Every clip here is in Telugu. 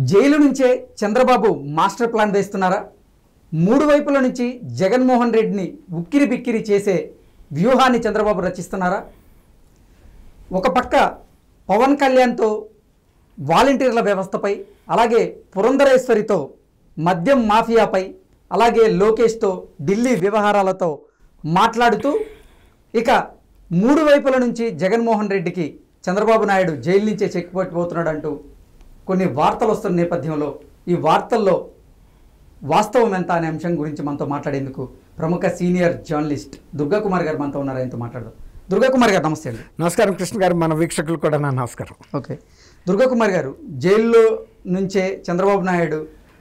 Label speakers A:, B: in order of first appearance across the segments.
A: జైలు నుంచే చంద్రబాబు మాస్టర్ ప్లాన్ వేస్తున్నారా మూడు వైపుల నుంచి జగన్మోహన్ రెడ్డిని ఉక్కిరి బిక్కిరి చేసే వ్యూహాన్ని చంద్రబాబు రచిస్తున్నారా ఒక పక్క పవన్ కళ్యాణ్తో వాలంటీర్ల వ్యవస్థపై అలాగే పురంధరేశ్వరితో మద్యం మాఫియాపై అలాగే లోకేష్తో ఢిల్లీ వ్యవహారాలతో మాట్లాడుతూ ఇక మూడు వైపుల నుంచి జగన్మోహన్ రెడ్డికి చంద్రబాబు నాయుడు జైలు నుంచే చెక్ పట్టిపోతున్నాడు అంటూ కొన్ని వార్తలు వస్తున్న నేపథ్యంలో ఈ వార్తల్లో వాస్తవం ఎంత అనే అంశం గురించి మనతో మాట్లాడేందుకు ప్రముఖ సీనియర్ జర్నలిస్ట్ దుర్గా కుమార్ గారు మనతో ఉన్నారు ఆయనతో మాట్లాడదాం దుర్గా కుమార్ గారు నమస్తే అండి
B: నమస్కారం కృష్ణ గారు మన వీక్షకులు కూడా నా నమస్కారం
A: ఓకే దుర్గా కుమార్ గారు జైల్లో నుంచే చంద్రబాబు నాయుడు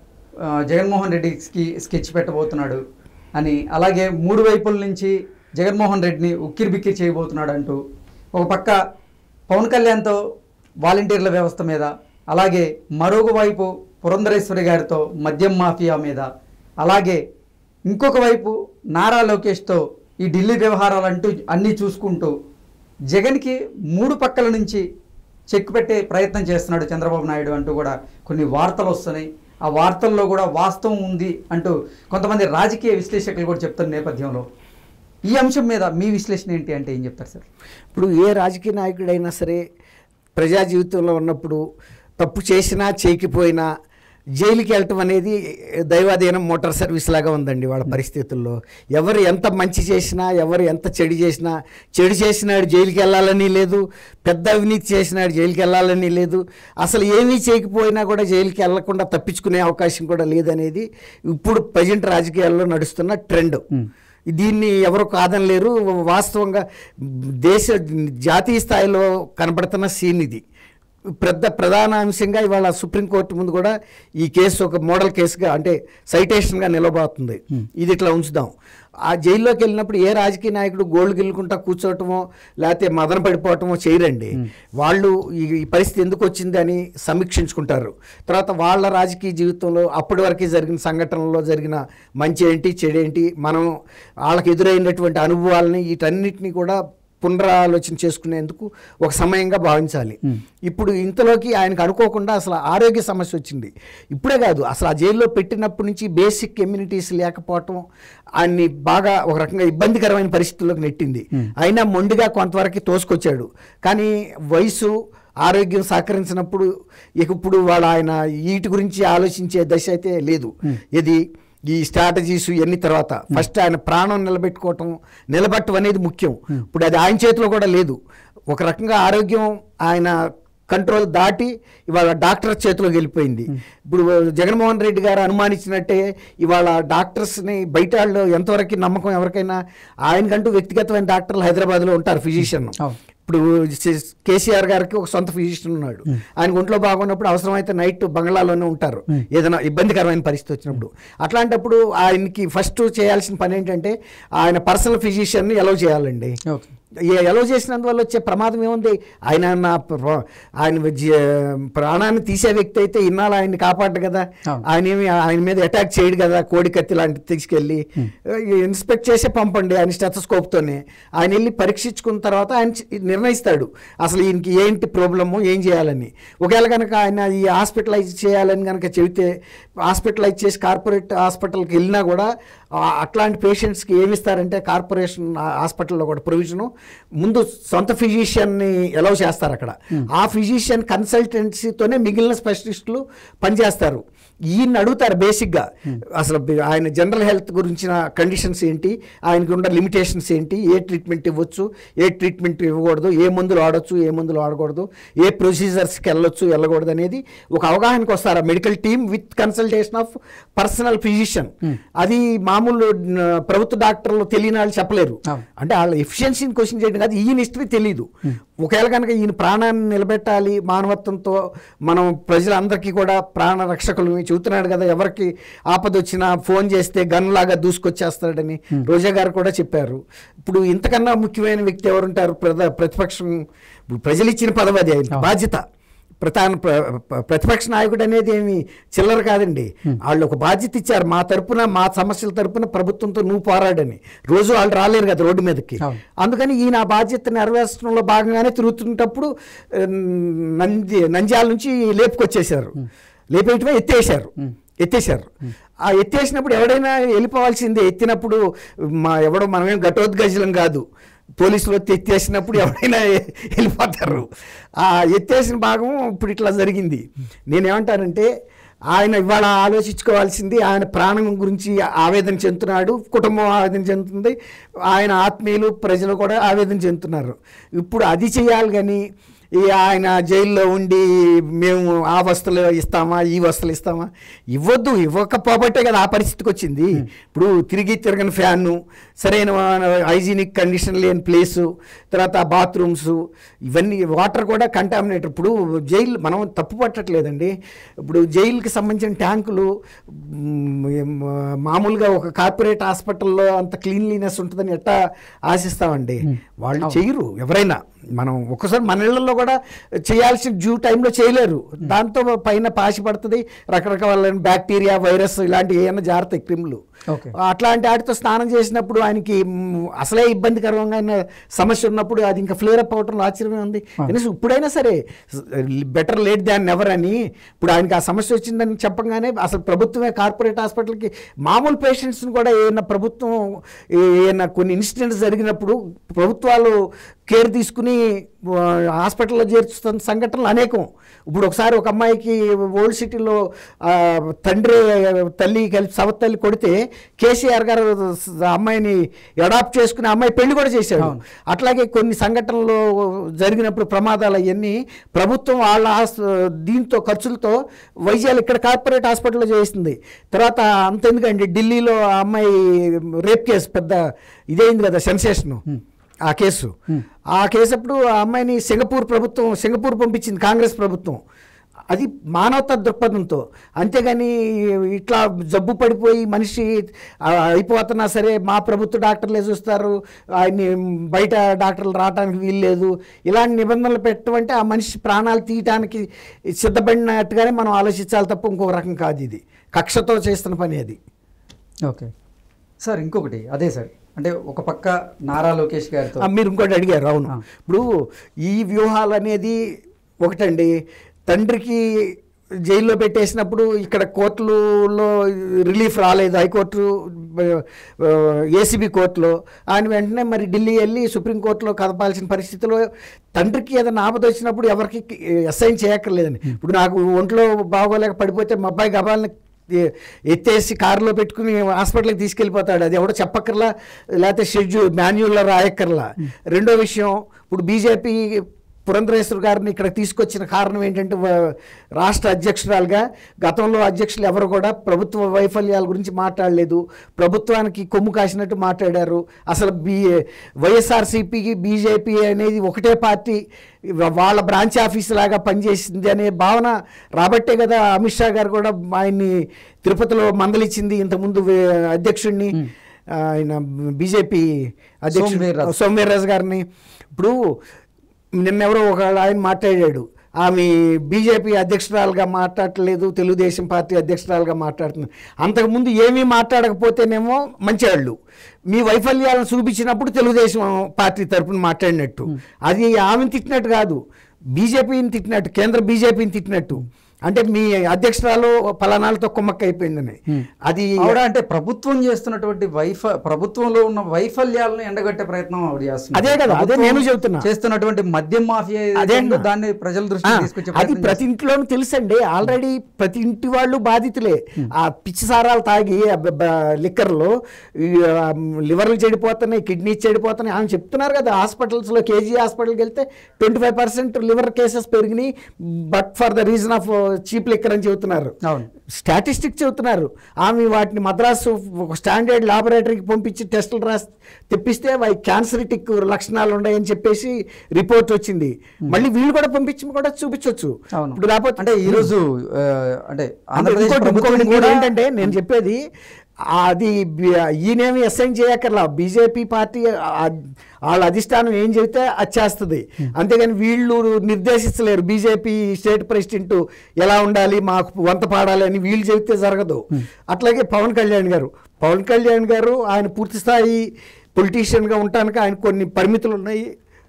A: ఆ, జగన్మోహన్ రెడ్డికి స్కెచ్ పెట్టబోతున్నాడు అని అలాగే మూడు వైపుల నుంచి జగన్మోహన్ రెడ్డిని ఉక్కిరి బిక్కిరి చేయబోతున్నాడు అంటూ ఒక పక్క పవన్ కళ్యాణ్తో వాలంటీర్ల వ్యవస్థ మీద అలాగే మరొక వైపు పురంధరేశ్వరి గారితో మద్యం మాఫియా మీద అలాగే ఇంకొక వైపు నారా లోకేష్తో ఈ ఢిల్లీ వ్యవహారాలు అంటూ అన్నీ చూసుకుంటూ జగన్కి మూడు పక్కల నుంచి చెక్ పెట్టే ప్రయత్నం చేస్తున్నాడు చంద్రబాబు నాయుడు అంటూ కూడా కొన్ని వార్తలు వస్తున్నాయి ఆ వార్తల్లో కూడా వాస్తవం ఉంది అంటూ కొంతమంది రాజకీయ విశ్లేషకులు కూడా చెప్తున్న నేపథ్యంలో ఈ అంశం మీద మీ విశ్లేషణ ఏంటి అంటే ఏం చెప్తారు సార్
B: ఇప్పుడు ఏ రాజకీయ నాయకుడైనా సరే ప్రజా జీవితంలో ఉన్నప్పుడు తప్పు చేసినా చేయకపోయినా జైలుకి వెళ్ళటం అనేది దైవాధీనం మోటార్ సర్వీస్ లాగా ఉందండి వాళ్ళ పరిస్థితుల్లో ఎవరు ఎంత మంచి చేసినా ఎవరు ఎంత చెడు చేసినా చెడు చేసినాడు జైలుకి వెళ్ళాలని లేదు పెద్ద అవినీతి చేసినాడు జైలుకి వెళ్ళాలని లేదు అసలు ఏమీ చేయకపోయినా కూడా జైలుకి వెళ్ళకుండా తప్పించుకునే అవకాశం కూడా లేదనేది ఇప్పుడు ప్రజెంట్ రాజకీయాల్లో నడుస్తున్న ట్రెండ్ దీన్ని ఎవరు కాదనలేరు వాస్తవంగా దేశ జాతీయ స్థాయిలో కనబడుతున్న సీన్ ఇది పెద్ద ప్రధాన అంశంగా ఇవాళ సుప్రీంకోర్టు ముందు కూడా ఈ కేసు ఒక మోడల్ కేసుగా అంటే సైటేషన్గా నిలబోతుంది ఇది ఇట్లా ఉంచుదాం ఆ జైల్లోకి వెళ్ళినప్పుడు ఏ రాజకీయ నాయకుడు గోల్డ్ గిల్లుకుంటా కూర్చోవటమో లేకపోతే మదన పడిపోవటమో చేయరండి వాళ్ళు ఈ ఈ పరిస్థితి ఎందుకు వచ్చింది అని సమీక్షించుకుంటారు తర్వాత వాళ్ళ రాజకీయ జీవితంలో అప్పటి వరకు జరిగిన సంఘటనలో జరిగిన మంచి ఏంటి చెడేంటి మనం వాళ్ళకి ఎదురైనటువంటి అనుభవాలని వీటన్నిటిని కూడా పునరాలోచన చేసుకునేందుకు ఒక సమయంగా భావించాలి ఇప్పుడు ఇంతలోకి ఆయనకు అనుకోకుండా అసలు ఆరోగ్య సమస్య వచ్చింది ఇప్పుడే కాదు అసలు ఆ జైల్లో పెట్టినప్పటి నుంచి బేసిక్ కమ్యూనిటీస్ లేకపోవటం ఆయన్ని బాగా ఒక రకంగా ఇబ్బందికరమైన పరిస్థితుల్లోకి నెట్టింది అయినా మొండిగా కొంతవరకు తోసుకొచ్చాడు కానీ వయసు ఆరోగ్యం సహకరించినప్పుడు ఇక ఇప్పుడు వాళ్ళ ఆయన వీటి గురించి ఆలోచించే దశ అయితే లేదు ఇది ఈ స్ట్రాటజీస్ ఇవన్నీ తర్వాత ఫస్ట్ ఆయన ప్రాణం నిలబెట్టుకోవటం నిలబట్టం అనేది ముఖ్యం ఇప్పుడు అది ఆయన చేతిలో కూడా లేదు ఒక రకంగా ఆరోగ్యం ఆయన కంట్రోల్ దాటి ఇవాళ డాక్టర్ చేతిలోకి వెళ్ళిపోయింది ఇప్పుడు జగన్మోహన్ రెడ్డి గారు అనుమానించినట్టే ఇవాళ డాక్టర్స్ని బయట వాళ్ళు ఎంతవరకు నమ్మకం ఎవరికైనా ఆయనకంటూ వ్యక్తిగతమైన డాక్టర్లు హైదరాబాద్లో ఉంటారు ఫిజిషియన్
A: అవును.
B: ఇప్పుడు సి- కేసీఆర్ గారికి ఒక సొంత ఫిజిషియన్ ఉన్నాడు ఆయన ఒంట్లో బాగున్నప్పుడు అవసరమైతే నైట్ బంగ్లాలోనే ఉంటారు ఏదైనా ఇబ్బందికరమైన పరిస్థితి వచ్చినప్పుడు అట్లాంటప్పుడు ఆయనకి ఫస్ట్ చేయాల్సిన పని ఏంటంటే ఆయన పర్సనల్ ఫిజిషియన్ని ఎలవ్ చేయాలండి
A: ఓకే
B: ఎలవ్ చేసినందువల్ల వచ్చే ప్రమాదం ఏముంది ఆయన నా ప్ర- ఆయన జీ- ప్రాణాన్ని తీసే వ్యక్తి అయితే ఇన్నాళ్ళు ఆయన్ని కాపాడు కదా
A: అవును.
B: ఆయన ఏమి ఆయన మీద అటాక్ చేయడు కదా కోడి కత్తి లాంటిది తీసుకెళ్ళి ఇన్స్పెక్ట్ చేసే పంపండి ఆయన స్టెథోస్కోప్తోనే ఆయన వెళ్ళి పరీక్షించుకున్న తర్వాత ఆయన చి- నిర్ణయిస్తాడు అసలు ఈయనకి ఏంటి ప్రాబ్లము ఏం చేయాలని ఒకవేళ కనుక ఆయన ఈ హాస్పిటలైజ్ చేయాలని కనుక చెబితే హాస్పిటలైజ్ చేసి కార్పొరేట్ హాస్పిటల్కి వెళ్ళినా కూడా ఆ అట్లాంటి పేషెంట్స్కి ఏమి ఇస్తారంటే కార్పొరేషన్ హాస్పిటల్లో కూడా ప్రొవిజను ముందు సొంత ఫిజిషియన్ని ఎలవ్ చేస్తారు అక్కడ ఆ ఫిజిషియన్ కన్సల్టెన్సీతోనే మిగిలిన స్పెషలిస్టులు పనిచేస్తారు ఈయన అడుగుతారు బేసిక్గా అసలు బి- ఆయన జనరల్ హెల్త్ గురించిన కండిషన్స్ ఏంటి ఆయనకు ఉన్న లిమిటేషన్స్ ఏంటి ఏ ట్రీట్మెంట్ ఇవ్వచ్చు ఏ ట్రీట్మెంట్ ఇవ్వకూడదు ఏ మందులు వాడచ్చు ఏ మందులు వాడకూడదు ఏ ప్రొసీజర్స్కి వెళ్ళొచ్చు వెళ్ళకూడదు అనేది ఒక అవగాహనకు వస్తారు medical team with consultation of personal physician అది మామూలు న, ప్రభుత్వ డాక్టర్లు తెలియని వాళ్ళు చెప్పలేరు
A: అవును.
B: అంటే వాళ్ళ ఎఫిషియన్సీని క్వశ్చన్ చేయడం కాదు ఈయన హిస్టరీ తెలియదు ఒకవేళ కనుక ఈయన ప్రాణాన్ని నిలబెట్టాలి మానవత్వంతో మనం ప్రజలందరికీ కూడా ప్రాణ రక్షకులు చెబుతున్నాడు కదా ఎవరికి ఆపద వచ్చినా ఫోన్ చేస్తే గన్ లాగా దూసుకొచ్చేస్తాడని రోజా గారు కూడా చెప్పారు ఇప్పుడు ఇంతకన్నా ముఖ్యమైన వ్యక్తి ఎవరుంటారు ప్రధ- ప్రతిపక్షం ఇప్పుడు ప్రజలు ఇచ్చిన పదవి అది ఆయనకి బాధ్యత ప్రధాన ప్ర- ప్ర- ప్రతిపక్ష నాయకుడు అనేది ఏమి చిల్లర కాదండి వాళ్ళు ఒక బాధ్యత ఇచ్చారు మా తరపున మా సమస్యల తరపున ప్రభుత్వంతో నువ్వు పోరాడని రోజు వాళ్ళు రాలేరు కదా రోడ్డు మీదకి
A: అవును.
B: అందుకని ఈయన ఆ బాధ్యత నెరవేర్చడంలో భాగంగానే తిరుగుతున్నప్పుడు ఆ, నంది నంద్యాల నుంచి లేపుకొచ్చేశారు లేపేయటమే ఎత్తేసారు
A: మ్.
B: ఎత్తేసారు ఆ ఎత్తేసినప్పుడు ఎవడైనా వెళ్ళిపోవాల్సిందే ఎత్తినప్పుడు మా ఎవడో మనమేం ఘటోద్గజలం కాదు పోలీసులు వచ్చి ఎత్తేసినప్పుడు ఎవరైనా వెళ్ళిపోతారు ఆ ఎత్తేసిన భాగం ఇప్పుడు ఇట్లా జరిగింది నేనేమంటానంటే ఆయన ఇవాళ ఆలోచించుకోవాల్సింది ఆయన ప్రాణం గురించి ఆవేదన చెందుతున్నాడు కుటుంబం ఆవేదన చెందుతుంది ఆయన ఆత్మీయులు ప్రజలు కూడా ఆవేదన చెందుతున్నారు ఇప్పుడు అది చేయాలి కానీ ఈ ఆయన జైల్లో ఉండి మేము ఆ వస్తువులు ఇస్తామా ఈ వస్తువులు ఇస్తామా ఇవ్వద్దు ఇవ్వకపోబట్టే కదా ఆ పరిస్థితికి వచ్చింది ఇప్పుడు తిరిగి తిరగని ఫ్యాను సరైన హైజీనిక్ కండిషన్ లేని ప్లేసు తర్వాత బాత్రూమ్స్ ఇవన్నీ వాటర్ కూడా కంటామినేటర్ ఇప్పుడు జైలు మనం తప్పు పట్టట్లేదండి ఇప్పుడు జైలుకి సంబంధించిన ట్యాంకులు మ్, ఏం, మామూలుగా ఒక కార్పొరేట్ హాస్పిటల్లో అంత క్లీన్లీనెస్ ఉంటుందని ఎట్టా ఆశిస్తామండి వాళ్ళు చేయరు ఎవరైనా మనం ఒక్కసారి మన ఇళ్లలో కూడా చేయాల్సిన డ్యూ టైంలో చేయలేరు దాంతో పైన పాసి పడుతుంది రకరకాల బ్యాక్టీరియా వైరస్ ఇలాంటి ఏమైనా జాగ్రత్త క్రిములు
A: ఓకే
B: అట్లాంటి వాటితో స్నానం చేసినప్పుడు ఆయనకి మ్, అసలే ఇబ్బందికరంగా సమస్య ఉన్నప్పుడు అది ఇంకా ఫ్లేర్ అప్ అవటంలో ఆశ్చర్యమే ఉంది కనీసం ఇప్పుడైనా సరే బెటర్ లేట్ దాన్ నెవర్ అని ఇప్పుడు ఆయనకి ఆ సమస్య వచ్చిందని చెప్పగానే అసలు ప్రభుత్వమే కార్పొరేట్ హాస్పిటల్కి మామూలు పేషెంట్స్ని కూడా ఏమైనా ప్రభుత్వం ఏమైనా కొన్ని ఇన్సిడెంట్స్ జరిగినప్పుడు ప్రభుత్వాలు కేర్ తీసుకుని ఆ, హాస్పిటల్లో చేర్చుతున్న సంఘటనలు అనేకం ఇప్పుడు ఒకసారి ఒక అమ్మాయికి ఓల్డ్ సిటీలో ఆ, తండ్రి తల్లి కలిసి సవత్ తల్లి కొడితే కేసీఆర్ గారు ఆ అమ్మాయిని అడాప్ట్ చేసుకుని ఆ అమ్మాయి పెళ్లి కూడా చేశాడు
A: అవును.
B: అట్లాగే కొన్ని సంఘటనలు జరిగినప్పుడు ప్రమాదాలు అవన్నీ ప్రభుత్వం వాళ్ళ హాస్- దీంతో ఖర్చులతో వైద్యాలు ఇక్కడ కార్పొరేట్ హాస్పిటల్లో చేసింది తర్వాత అంతెందుకండి ఢిల్లీలో ఆ అమ్మాయి రేప్ కేసు పెద్ద ఇదైంది కదా సెన్సేషన్ ఆ కేసు ఆ కేసు అప్పుడు ఆ అమ్మాయిని సింగపూర్ ప్రభుత్వం సింగపూర్ పంపించింది కాంగ్రెస్ ప్రభుత్వం అది మానవతా దృక్పథంతో అంతేగాని ఇట్లా జబ్బు పడిపోయి మనిషి ఆ, అయిపోతున్నా సరే మా ప్రభుత్వ డాక్టర్లే చూస్తారు ఆయన్ని బయట డాక్టర్లు రావడానికి వీల్లేదు ఇలాంటి నిబంధనలు పెట్టమంటే ఆ మనిషి ప్రాణాలు తీయటానికి సిద్ధపడినట్టుగానే మనం ఆలోచించాలి తప్ప ఇంకొక రకం కాదు ఇది కక్షతో చేస్తున్న పని అది
A: ఓకే సార్ ఇంకొకటి అదే సార్ అంటే ఒక పక్క నారా లోకేష్ గారితో
B: ఆ, మీరు ఇంకోటి అడిగారు అవును
A: ఆ.
B: ఇప్పుడు ఈ వ్యూహాలు అనేది ఒకటండి తండ్రికి జైల్లో పెట్టేసినప్పుడు ఇక్కడ కోర్టులలో రిలీఫ్ రాలేదు హైకోర్టు ఏసీబీ కోర్టులో ఆయన వెంటనే మరి ఢిల్లీ వెళ్ళి సుప్రీంకోర్టులో కదపాల్సిన పరిస్థితిలో తండ్రికి ఏదైనా ఆపద వచ్చినప్పుడు ఎవరికి అసైన్ చేయక్కర్లేదని ఇప్పుడు నాకు ఒంట్లో బాగోలేక పడిపోతే మా అబ్బాయి గబాలని ఎ- ఎత్తేసి కారులో పెట్టుకుని హాస్పిటల్కి తీసుకెళ్ళిపోతాడు అది ఎవడో చెప్పక్కర్లా లేకపోతే షెడ్యూల్ మాన్యువల్లో రాయక్కర్లా రెండో విషయం ఇప్పుడు బీజేపీ పురంధరేశ్వర్ గారిని ఇక్కడ తీసుకొచ్చిన కారణం ఏంటంటే వ- రాష్ట్ర అధ్యక్షురాలుగా గతంలో అధ్యక్షులు ఎవరు కూడా ప్రభుత్వ వైఫల్యాల గురించి మాట్లాడలేదు ప్రభుత్వానికి కొమ్ము కాసినట్టు మాట్లాడారు అసలు బీ వైఎస్ఆర్సీపీకి బీజేపీ అనేది ఒకటే పార్టీ వా- వాళ్ళ బ్రాంచ్ ఆఫీస్ లాగా పనిచేసింది అనే భావన రాబట్టే కదా అమిత్ షా గారు కూడా ఆయన్ని తిరుపతిలో మందలిచ్చింది ఇంతకుముందు వే- అధ్యక్షుడిని ఆయన బీజేపీ అధ్యక్షుడు
A: సోమవీర్రాజు.
B: సోమవీర్రాజు గారిని ఇప్పుడు నిన్నెవరో ఒక ఆయన మాట్లాడాడు ఆమె బీజేపీ అధ్యక్షురాలుగా మాట్లాడట్లేదు తెలుగుదేశం పార్టీ అధ్యక్షురాలుగా మాట్లాడుతుంది అంతకుముందు ఏమీ మాట్లాడకపోతేనేమో మంచివాళ్ళు మీ వైఫల్యాలను చూపించినప్పుడు తెలుగుదేశం పార్టీ తరపున మాట్లాడినట్టు అది ఆమెను తిట్టినట్టు కాదు బీజేపీని తిట్టినట్టు కేంద్ర బీజేపీని తిట్టినట్టు అంటే మీ అధ్యక్షురాలు ఫలానాలతో కుమ్మక్క అయిపోయిందని అది
A: ఆవిడ అంటే ప్రభుత్వం చేస్తున్నటువంటి వైఫ ప్రభుత్వంలో ఉన్న వైఫల్యాలను ఎండగట్టే ప్రయత్నం ఆవిడ చేస్తున్నారు
B: అదే కదా, అదే
A: ప్రభుత్వం
B: నేను చెబుతున్నా.
A: చేస్తున్నటువంటి మద్యం మాఫియా ఏదైతే
B: అదే
A: ఉందో
B: అన్నా.
A: దాన్ని ప్రజల
B: ఆ,
A: దృష్టికి తీసుకొచ్చే
B: అది
A: ప్రయత్నం
B: ప్రతి ఇంట్లోనూ తెలుసండి ఆల్రెడీ ప్రతి ఇంటి వాళ్ళు బాధితులే ఆ పిచ్చి సారాలు తాగి ఆ బ- బ- లిక్కర్లో ఈ, ఆ, లివర్లు చెడిపోతున్నాయి కిడ్నీస్ చెడిపోతున్నాయి ఆమె చెప్తున్నారు కదా హాస్పిటల్స్లో కేజీ హాస్పిటల్కి వెళ్తే twenty five percent liver cases పెరిగినాయి but for the reason of cheap liquor అని చెబుతున్నారు
A: అవును
B: స్టాటిస్టిక్ చెబుతున్నారు ఆమె వాటిని మద్రాసు ఒక స్టాండర్డ్ లాబొరేటరీకి పంపించి టెస్టులు రాసి తెప్పిస్తే అవి క్యాన్సరిటిక్ లక్షణాలు ఉన్నాయని చెప్పేసి రిపోర్ట్ వచ్చింది మళ్ళీ వీళ్ళు కూడా పంపించి కూడా చూపించవచ్చు
A: అవును
B: ఇప్పుడు రాకపోతే
A: అంటే ఈ రోజు ఆ, అంటే
B: అంటే
A: ఆంధ్రప్రదేశ్
B: ఇంకోటి-
A: ప్రభుత్వం
B: ఇంకోటి కూడా
A: కూడా
B: ఏంటంటే నేను చెప్పేది అది బి- ఈయనేమి అసైన్ చేయక్కర్లా బీజేపీ పార్టీ ఆ- వాళ్ళ అధిష్టానం ఏం చెబితే అది చేస్తుంది అంతేగాని వీళ్ళు నిర్దేశించలేరు బీజేపీ స్టేట్ ప్రెసిడెంట్ ఎలా ఉండాలి మాకు వంత పాడాలి అని వీళ్ళు చెబితే జరగదు అట్లాగే పవన్ కళ్యాణ్ గారు పవన్ కళ్యాణ్ గారు ఆయన పూర్తి స్థాయి పొలిటీషియన్గా ఉండటానికి ఆయన కొన్ని పరిమితులు ఉన్నాయి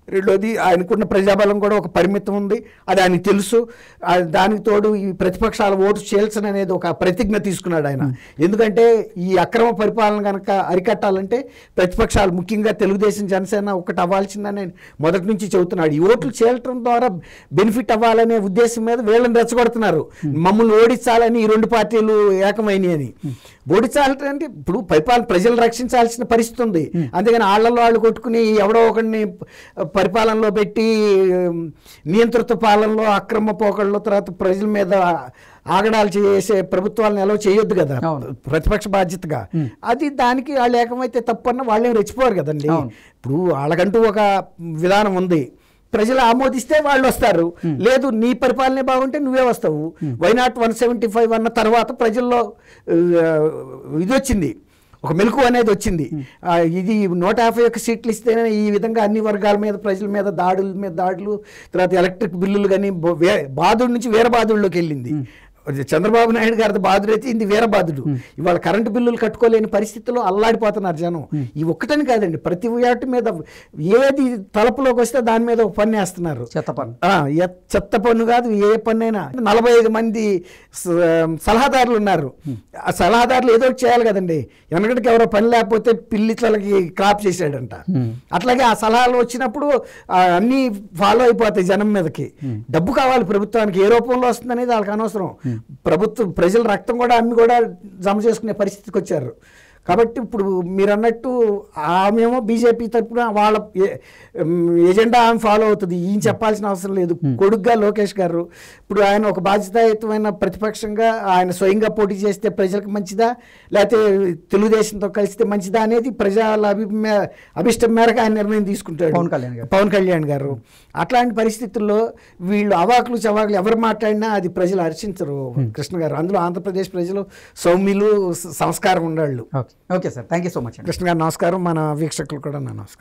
B: రెండోది ఆయనకున్న ప్రజాబలం కూడా ఒక పరిమితం ఉంది అది ఆయనకు తెలుసు ఆ దానికి తోడు ఈ ప్రతిపక్షాల ఓటు చేల్చని అనేది ఒక ప్రతిజ్ఞ తీసుకున్నాడు ఆయన ఎందుకంటే ఈ అక్రమ పరిపాలన కనుక అరికట్టాలంటే ప్రతిపక్షాలు ముఖ్యంగా తెలుగుదేశం జనసేన ఒకటి అవ్వాల్సిందని ఆయన మొదటి నుంచి చెబుతున్నాడు ఈ ఓట్లు చేల్చడం ద్వారా బెనిఫిట్ అవ్వాలనే ఉద్దేశం మీద వీళ్ళని రెచ్చగొడుతున్నారు మమ్మల్ని ఓడించాలని ఈ రెండు పార్టీలు ఏకమైనవి అని ఓడించాలంటే ఇప్పుడు పరిపాలన ప్రజలు రక్షించాల్సిన పరిస్థితి ఉంది అంతేగాని ఆళ్లలో వాళ్ళు కొట్టుకుని ఎవడో ఒకడిని పరిపాలనలో పెట్టి ఉమ్, నియంత్రిత పాలనలో అక్రమ పోకళ్ళు తర్వాత ప్రజల మీద ఆగడాలు చేసే ప్రభుత్వాలను ఎలా చేయొద్దు కదా
A: అవును.
B: ప్రతిపక్ష బాధ్యతగా అది దానికి వాళ్ళు ఏకమైతే తప్పన్న వాళ్ళేం రెచ్చిపోరు కదండి
A: అవును.
B: ఇప్పుడు వాళ్ళకంటూ ఒక విధానం ఉంది ప్రజలు ఆమోదిస్తే వాళ్ళు వస్తారు లేదు నీ పరిపాలనే బాగుంటే నువ్వే వస్తావు వైనాట్ వన్ సెవెంటీ ఫైవ్ అన్న తర్వాత ప్రజల్లో ఆ, ఇది వచ్చింది ఒక మెలకు అనేది వచ్చింది ఆ, ఇది నూట యాభై ఒక్క సీట్లు ఇస్తేనే ఈ విధంగా అన్ని వర్గాల మీద ప్రజల మీద దాడుల మీద దాడులు తర్వాత ఎలక్ట్రిక్ బిల్లులు కానీ బాధుడి నుంచి వేరే బాధుడిలోకి వెళ్ళింది అది చంద్రబాబు నాయుడు గారి బాధుడు అయితే ఇది వేరే బాధుడు ఇవాళ కరెంటు బిల్లులు కట్టుకోలేని పరిస్థితుల్లో అల్లాడిపోతున్నారు జనం ఈ ఒక్కటని కాదండి ప్రతి వాటి మీద ఏది తలపులోకి వస్తే దాని మీద ఒక పన్ను వేస్తున్నారు
A: చెత్త పన్ను
B: ఆ, ఎ- చెత్త పన్ను కాదు ఏ పన్ను అయినా నలభై ఐదు మంది స- సలహాదారులు ఉన్నారు ఆ సలహాదారులు ఏదో ఒకటి చేయాలి కదండి వెనకటికి ఎవరో పని లేకపోతే పిల్లిట్లకి క్రాప్ చేశాడంట అట్లాగే ఆ సలహాలు వచ్చినప్పుడు ఆ, అన్నీ ఫాలో అయిపోతాయి జనం మీదకి డబ్బు కావాలి ప్రభుత్వానికి ఏ రూపంలో వస్తుంది అనేది వాళ్ళకి అనవసరం ప్రభుత్వం ప్రజల రక్తం కూడా అమ్మి కూడా జమ చేసుకునే పరిస్థితికి వచ్చారు కాబట్టి ఇప్పుడు మీరు అన్నట్టు ఆమెమో బీజేపీ తరపున వాళ్ళ ఏ- ఉమ్, ఎజెండా ఆమె ఫాలో అవుతుంది ఈయన చెప్పాల్సిన అవసరం లేదు కొడుగ్గా లోకేష్ గారు ఇప్పుడు ఆయన ఒక బాధ్యతాయుతమైన ప్రతిపక్షంగా ఆయన స్వయంగా పోటీ చేస్తే ప్రజలకు మంచిదా లేకపోతే తెలుగుదేశంతో కలిస్తే మంచిదా అనేది ప్రజల అభిమే అభిష్టం మేరకు ఆయన నిర్ణయం తీసుకుంటాడు
A: పవన్ కళ్యాణ్ గారు.
B: పవన్ కళ్యాణ్ గారు అట్లాంటి పరిస్థితుల్లో వీళ్ళు అవాకులు చవాకులు ఎవరు మాట్లాడినా అది ప్రజలు హర్షించరు కృష్ణ గారు అందులో ఆంధ్రప్రదేశ్ ప్రజలు సౌమ్యులు స- సంస్కారం ఉండాళ్ళు
A: okay okay sir thank you so much అండి
B: కృష్ణ గారు నమస్కారం మన వీక్షకులు కూడా నా నమస్కారం